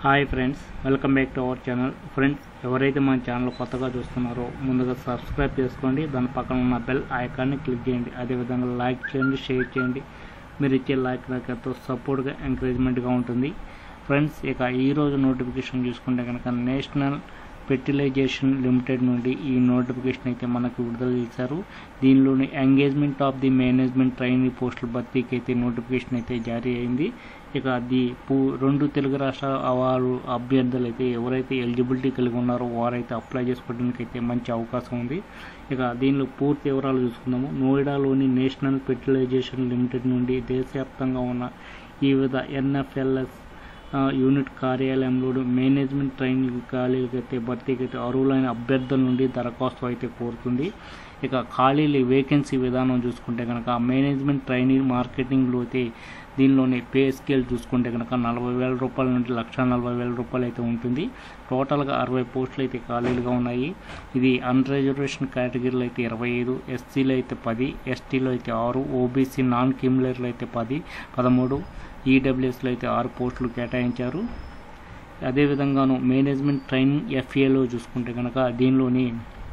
hi friends welcome back to our channel friends ఎవరైతే మన channel కొత్తగా చూస్తున్నారో ముందుగా సబ్స్క్రైబ్ చేసుకోండి దాని పక్కన ఉన్న బెల్ ఐకాన్ని క్లిక్ చేయండి అదేవిధంగా లైక్ చేయండి షేర్ చేయండి మీరు ఇచ్చే లైక్ నాకు ఎంతో సపోర్ట్గా ఎంకరేజ్మెంట్గా ఉంటుంది ఫ్రెండ్స్ ఇక ఈరోజు నోటిఫికేషన్ చూసుకుంటే కనుక నేషనల్ ఫెర్టిలైజేషన్ లిమిటెడ్ నుండి ఈ నోటిఫికేషన్ అయితే మనకు విడుదల చేశారు దీనిలోని engagement of the management trainee పోస్టుల భర్తీకి అయితే నోటిఫికేషన్ అయితే జారీ అయింది ఇక అది పూ రెండు తెలుగు రాష్ట్రాల వారు అభ్యర్థులు అయితే ఎవరైతే ఎలిజిబిలిటీ కలిగి ఉన్నారో వారైతే అప్లై చేసుకోవడానికి అయితే మంచి అవకాశం ఉంది ఇక దీనిలో పూర్తి వివరాలు చూసుకుందాము నోయిడాలోని నేషనల్ ఫెర్టిలైజేషన్ లిమిటెడ్ నుండి దేశవ్యాప్తంగా ఉన్న వివిధ ఎన్ఎఫ్ఎల్ఎస్ యూనిట్ కార్యాలయంలో మేనేజ్మెంట్ ట్రైనింగ్ ఖాళీలకి అయితే భర్తీకి అయితే అర్హులైన అభ్యర్థుల నుండి దరఖాస్తు అయితే కోరుతుంది ఇక ఖాళీల వేకెన్సీ విధానం చూసుకుంటే కనుక మేనేజ్మెంట్ ట్రైనింగ్ మార్కెటింగ్లో అయితే దీనిలోని పే స్కేల్ చూసుకుంటే కనుక నలభై వేల రూపాయల నుండి లక్ష నలభై వేల రూపాయలు అయితే ఉంటుంది టోటల్గా అరవై పోస్టులు అయితే ఖాళీలుగా ఉన్నాయి ఇది అన్రిజర్వేషన్ కేటగిరీలో అయితే ఇరవై ఐదు ఎస్సీలో అయితే పది ఎస్టీలో అయితే ఆరు ఓబీసీ నాన్ క్రిమినర్లు అయితే పది పదమూడు ఈడబ్ల్యూఎస్లో అయితే ఆరు పోస్టులు కేటాయించారు అదేవిధంగాను మేనేజ్మెంట్ ట్రైనింగ్ ఎఫ్ఏలో చూసుకుంటే కనుక దీనిలోని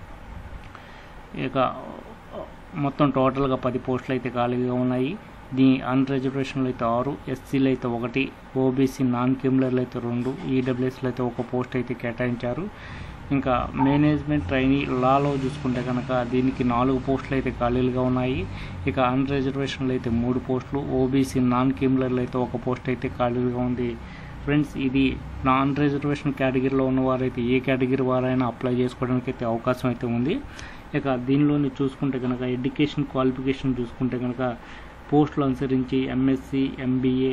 ఇక మొత్తం టోటల్గా పది పోస్టులు అయితే ఖాళీగా ఉన్నాయి దీని అన్రిజర్వేషన్లు అయితే ఆరు ఎస్సీలు అయితే ఒకటి ఓబీసీ నాన్ క్రిమినర్లు అయితే రెండు ఈడబ్ల్యూఎస్లో అయితే ఒక పోస్ట్ అయితే కేటాయించారు ఇంకా మేనేజ్మెంట్ ట్రైనీ లాలో చూసుకుంటే కనుక దీనికి నాలుగు పోస్టులు అయితే ఖాళీలుగా ఉన్నాయి ఇక అన్రిజర్వేషన్లు అయితే మూడు పోస్టులు ఓబీసీ నాన్ క్రిమినర్లు అయితే ఒక పోస్ట్ అయితే ఖాళీగా ఉంది ఫ్రెండ్స్ ఇది నాన్ రిజర్వేషన్ కేటగిరీలో ఉన్న వారైతే ఏ కేటగిరీ వారైనా అప్లై చేసుకోవడానికి అయితే అవకాశం అయితే ఉంది ఇక దీనిలోని చూసుకుంటే కనుక ఎడ్యుకేషన్ క్వాలిఫికేషన్ చూసుకుంటే కనుక పోస్టులు అనుసరించి MSc MBA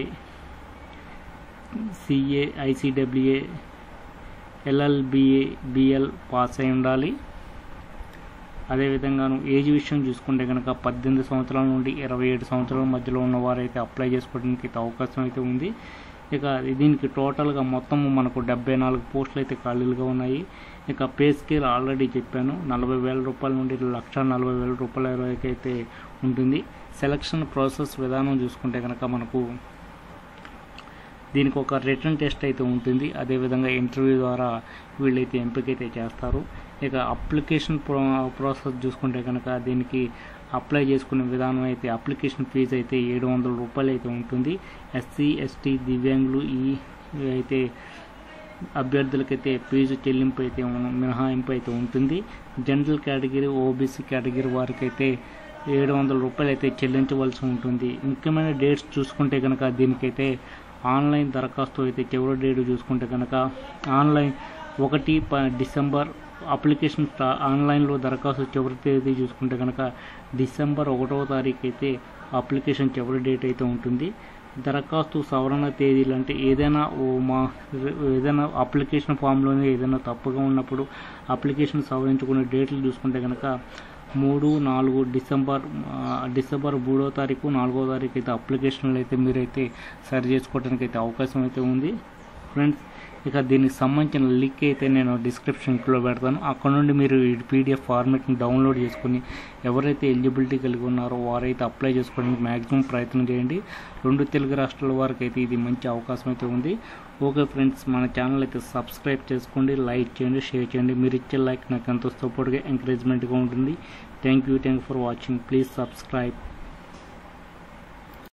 CA ICWA LLBA BL pass అయి ఉండాలి అదేవిధంగాను ఏజ్ విషయం చూసుకుంటే కనుక పద్దెనిమిది సంవత్సరాల నుండి ఇరవై ఏడు సంవత్సరాల మధ్యలో ఉన్న వారైతే అప్లై చేసుకోవడానికి అయితే అవకాశం అయితే ఉంది ఇక దీనికి టోటల్గా మొత్తం మనకు డెబ్బై నాలుగు పోస్టులు అయితే ఖాళీలుగా ఉన్నాయి ఇక పే స్కేల్ ఆల్రెడీ చెప్పాను నలభై వేల రూపాయల నుండి లక్ష నలభై వేల రూపాయల వరకు అయితే ఉంటుంది సెలక్షన్ ప్రాసెస్ విధానం చూసుకుంటే కనుక మనకు దీనికి ఒక రిటర్న్ టెస్ట్ అయితే ఉంటుంది అదేవిధంగా ఇంటర్వ్యూ ద్వారా వీళ్ళైతే ఎంపిక అయితే చేస్తారు ఇక అప్లికేషన్ ప్రో ప్రాసెస్ చూసుకుంటే కనుక దీనికి అప్లై చేసుకునే విధానం అయితే అప్లికేషన్ ఫీజు అయితే ఏడు వందల రూపాయలు అయితే ఉంటుంది ఎస్సీ ఎస్టీ దివ్యాంగులు ఈ అయితే అభ్యర్థులకైతే ఫీజు చెల్లింపు అయితే మినహాయింపు అయితే ఉంటుంది జనరల్ కేటగిరీ ఓబీసీ కేటగిరీ వారికి అయితే ఏడు వందల రూపాయలు అయితే చెల్లించవలసి ఉంటుంది ముఖ్యమైన డేట్స్ చూసుకుంటే కనుక దీనికైతే ఆన్లైన్ దరఖాస్తు అయితే చివరి డేట్ చూసుకుంటే కనుక ఆన్లైన్ ఒకటి ప డిసెంబర్ అప్లికేషన్ ఆన్లైన్లో దరఖాస్తు చివరి తేదీ చూసుకుంటే కనుక డిసెంబర్ ఒకటవ తారీఖు అయితే అప్లికేషన్ చివరి డేట్ అయితే ఉంటుంది దరఖాస్తు సవరణ తేదీలు అంటే ఏదైనా ఓ మా ఏదైనా అప్లికేషన్ ఫామ్లోనే ఏదైనా తప్పుగా ఉన్నప్పుడు అప్లికేషన్ సవరించుకునే డేట్లు చూసుకుంటే కనుక మూడు నాలుగు డిసెంబర్ డిసెంబర్ మూడో తారీఖు నాలుగో తారీఖు అయితే అప్లికేషన్లు అయితే మీరైతే సరి చేసుకోవడానికి అయితే అవకాశం అయితే ఉంది ఫ్రెండ్స్ ఇక దీనికి సంబంధించిన లింక్ అయితే నేను డిస్క్రిప్షన్లో పెడతాను అక్కడ నుండి మీరు ఈ పీడిఎఫ్ ఫార్మేట్ని డౌన్లోడ్ చేసుకుని ఎవరైతే ఎలిజిబిలిటీ కలిగి ఉన్నారో వారైతే అప్లై చేసుకోవడానికి మ్యాక్సిమం ప్రయత్నం చేయండి రెండు తెలుగు రాష్ట్రాల వారికి అయితే ఇది మంచి అవకాశం అయితే ఉంది ఓకే ఫ్రెండ్స్ మన ఛానల్ అయితే సబ్స్క్రైబ్ చేసుకోండి లైక్ చేయండి షేర్ చేయండి మీరు ఇచ్చే లైక్ నాకు ఎంతో సపోర్ట్గా ఎంకరేజ్మెంట్గా ఉంటుంది thank you thank for watching please subscribe